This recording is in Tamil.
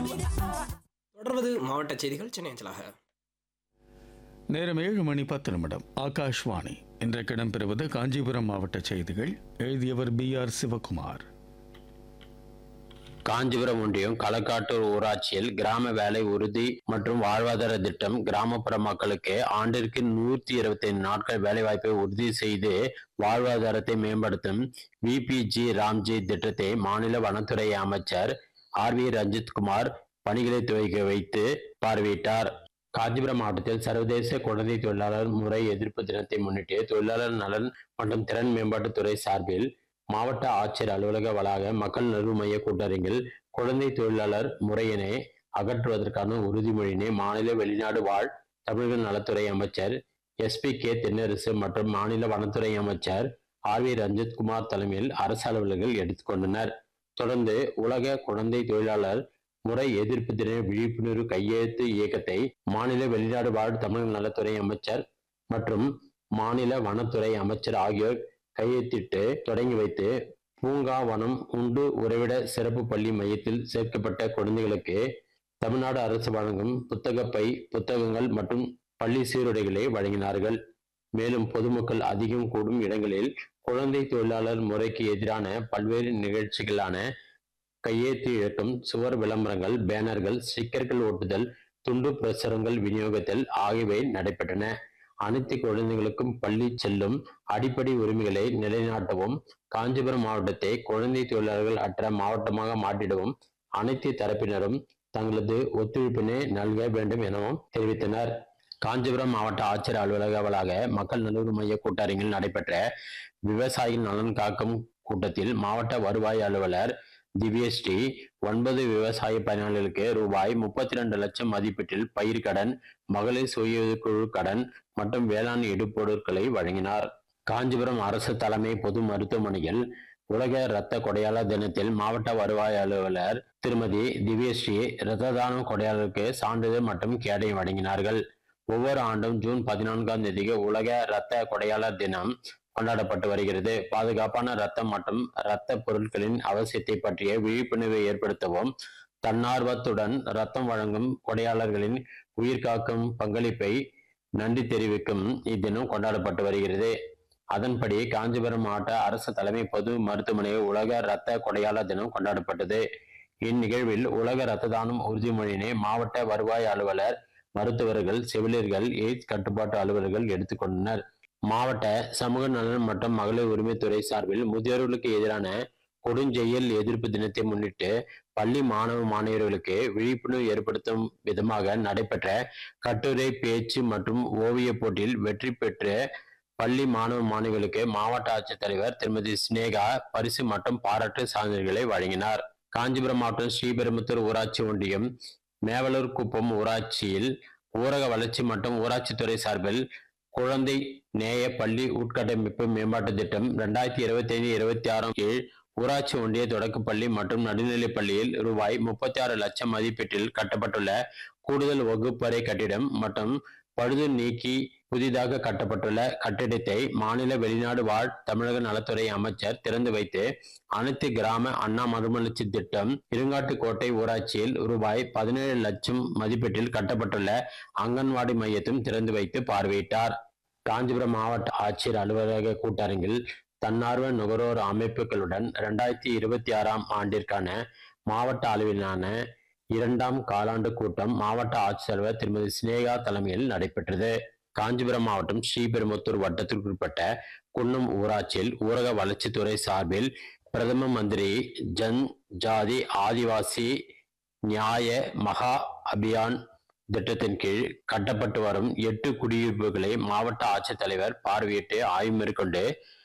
தொடர்வது மாவட்ட செய்திகள் சென்னை அஞ்சலாக நேரம் ஏழு மணி பத்து நிமிடம் ஆகாஷ்வாணி இன்றைக்கு இடம்பெறுவது காஞ்சிபுரம் மாவட்ட செய்திகள் எழுதியவர் பி ஆர் சிவகுமார் காஞ்சிபுரம் ஒன்றியம் களக்காட்டூர் ஊராட்சியில் கிராம வேலை உறுதி மற்றும் வாழ்வாதார திட்டம் கிராமப்புற மக்களுக்கு ஆண்டிற்கு நூற்றி இருபத்தி ஐந்து நாட்கள் வேலைவாய்ப்பை உறுதி செய்து வாழ்வாதாரத்தை மேம்படுத்தும் விபிஜி ராம்ஜி திட்டத்தை மாநில வனத்துறை அமைச்சர் ஆர் வி ரஞ்சித்குமார் பணிகளை துவக்கி வைத்து பார்வையிட்டார் காஞ்சிபுரம் மாவட்டத்தில் சர்வதேச குழந்தை தொழிலாளர் முறை எதிர்ப்பு தினத்தை முன்னிட்டு தொழிலாளர் நலன் மற்றும் திறன் மேம்பாட்டுத்துறை சார்பில் மாவட்ட ஆட்சியர் அலுவலக வளாக மக்கள் நல்வு மைய கூட்டரங்கில் குழந்தை தொழிலாளர் முறையினை அகற்றுவதற்கான உறுதிமொழியினை மாநில வெளிநாடு வாழ் தமிழக நலத்துறை அமைச்சர் எஸ்பி கே தென்னரசு மற்றும் மாநில வனத்துறை அமைச்சர் ஆர் வி ரஞ்சித்குமார் தலைமையில் அரசு அலுவலர்கள் எடுத்துக்கொண்டனர் தொடர்ந்து உலக குழந்தை தொழிலாளர் முறை எதிர்ப்பு தின விழிப்புணர்வு கையெழுத்து இயக்கத்தை மாநில வெளிநாடு வாழ் தமிழக நலத்துறை அமைச்சர் மற்றும் மாநில வனத்துறை அமைச்சர் ஆகியோர் கையெழுத்திட்டு தொடங்கி வைத்து பூங்கா வனம் உண்டு உறைவிட சிறப்பு பள்ளி மையத்தில் சேர்க்கப்பட்ட குழந்தைகளுக்கு தமிழ்நாடு அரசு வழங்கும் புத்தகப்பை புத்தகங்கள் மற்றும் பள்ளி சீருடைகளை வழங்கினார்கள் மேலும் பொதுமக்கள் அதிகம் கூடும் இடங்களில் குழந்தை தொழிலாளர் முறைக்கு எதிரான பல்வேறு நிகழ்ச்சிகளான கையெழுத்து இயக்கம் சுவர் விளம்பரங்கள் பேனர்கள் ஸ்டிக்கர்கள் ஒட்டுதல் துண்டு பிரசுரங்கள் விநியோகத்தில் ஆகியவை நடைபெற்றன அனைத்து குழந்தைகளுக்கும் பள்ளி செல்லும் அடிப்படை உரிமைகளை நிலைநாட்டவும் காஞ்சிபுரம் மாவட்டத்தை குழந்தை தொழிலாளர்கள் அற்ற மாவட்டமாக மாற்றிடவும் அனைத்து தரப்பினரும் தங்களது ஒத்துழைப்பினை நல்க வேண்டும் எனவும் தெரிவித்தனர் காஞ்சிபுரம் மாவட்ட ஆட்சியர் அலுவலக வளாக மக்கள் நலன் மைய கூட்டரங்கில் நடைபெற்ற விவசாயிகள் நலன் காக்கும் கூட்டத்தில் மாவட்ட வருவாய் அலுவலர் திவ்யஸ்ரீ ஒன்பது விவசாய பயனாளிகளுக்கு ரூபாய் முப்பத்தி ரெண்டு லட்சம் மதிப்பீட்டில் பயிர் கடன் மகளிர் சுய குழு கடன் மற்றும் வேளாண் இடுபொருட்களை வழங்கினார் காஞ்சிபுரம் அரசு தலைமை பொது மருத்துவமனையில் உலக இரத்த கொடையாளர் தினத்தில் மாவட்ட வருவாய் அலுவலர் திருமதி திவ்யஸ்ரீ இரத்த தானம் கொடையாளருக்கு சான்றிதழ் மற்றும் கேடை வழங்கினார்கள் ஒவ்வொரு ஆண்டும் ஜூன் பதினான்காம் தேதிக்கு உலக இரத்த கொடையாளர் தினம் கொண்டாடப்பட்டு வருகிறது பாதுகாப்பான ரத்தம் மற்றும் இரத்த பொருட்களின் அவசியத்தை பற்றிய விழிப்புணர்வை ஏற்படுத்தவும் தன்னார்வத்துடன் ரத்தம் வழங்கும் கொடையாளர்களின் உயிர் காக்கும் பங்களிப்பை நன்றி தெரிவிக்கும் இத்தினம் கொண்டாடப்பட்டு வருகிறது அதன்படி காஞ்சிபுரம் மாவட்ட அரசு தலைமை பொது மருத்துவமனையில் உலக இரத்த கொடையாளர் தினம் கொண்டாடப்பட்டது இந்நிகழ்வில் உலக இரத்த தானம் உறுதிமொழியினை மாவட்ட வருவாய் அலுவலர் மருத்துவர்கள் செவிலியர்கள் எய்ட்ஸ் கட்டுப்பாட்டு அலுவலர்கள் எடுத்துக்கொண்டனர் மாவட்ட சமூக நலன் மற்றும் மகளிர் உரிமைத்துறை சார்பில் முதியோர்களுக்கு எதிரான கொடுஞ்செயல் எதிர்ப்பு தினத்தை முன்னிட்டு பள்ளி மாணவ மாணவியர்களுக்கு விழிப்புணர்வு ஏற்படுத்தும் விதமாக நடைபெற்ற கட்டுரை பேச்சு மற்றும் ஓவிய போட்டியில் வெற்றி பெற்று பள்ளி மாணவ மாணவிகளுக்கு மாவட்ட ஆட்சித்தலைவர் திருமதி சினேகா பரிசு மற்றும் பாராட்டு சான்றிதழ்களை வழங்கினார் காஞ்சிபுரம் மாவட்டம் ஸ்ரீபெரும்புத்தூர் ஊராட்சி ஒன்றியம் மேவலூர் குப்பம் ஊராட்சியில் ஊரக வளர்ச்சி மற்றும் ஊராட்சித்துறை சார்பில் குழந்தை நேய பள்ளி உட்கட்டமைப்பு மேம்பாட்டு திட்டம் ரெண்டாயிரத்தி இருபத்தி ஐந்து இருபத்தி ஆறாம் கீழ் ஊராட்சி ஒன்றிய தொடக்கப்பள்ளி மற்றும் நடுநிலைப் பள்ளியில் ரூபாய் முப்பத்தி ஆறு லட்சம் மதிப்பீட்டில் கட்டப்பட்டுள்ள கூடுதல் வகுப்பறை கட்டிடம் மற்றும் பழுது நீக்கி புதிதாக கட்டப்பட்டுள்ள கட்டிடத்தை மாநில வெளிநாடு வாழ் தமிழக நலத்துறை அமைச்சர் திறந்து வைத்து அனைத்து கிராம அண்ணா மறுமலர்ச்சி திட்டம் இருங்காட்டுக்கோட்டை ஊராட்சியில் ரூபாய் பதினேழு லட்சம் மதிப்பீட்டில் கட்டப்பட்டுள்ள அங்கன்வாடி மையத்தையும் திறந்து வைத்து பார்வையிட்டார் காஞ்சிபுரம் மாவட்ட ஆட்சியர் அலுவலக கூட்டரங்கில் தன்னார்வ நுகர்வோர் அமைப்புகளுடன் இரண்டாயிரத்தி இருபத்தி ஆறாம் ஆண்டிற்கான மாவட்ட அளவிலான இரண்டாம் காலாண்டு கூட்டம் மாவட்ட ஆட்சித்தலைவர் திருமதி சினேகா தலைமையில் நடைபெற்றது காஞ்சிபுரம் மாவட்டம் ஸ்ரீபெரும்புத்தூர் வட்டத்திற்குட்பட்ட குன்னம் ஊராட்சியில் ஊரக வளர்ச்சித்துறை சார்பில் பிரதம மந்திரி ஜன் ஜாதி ஆதிவாசி நியாய மகா அபியான் திட்டத்தின் கீழ் கட்டப்பட்டு வரும் எட்டு குடியிருப்புகளை மாவட்ட ஆட்சித்தலைவர் பார்வையிட்டு ஆய்வு மேற்கொண்டு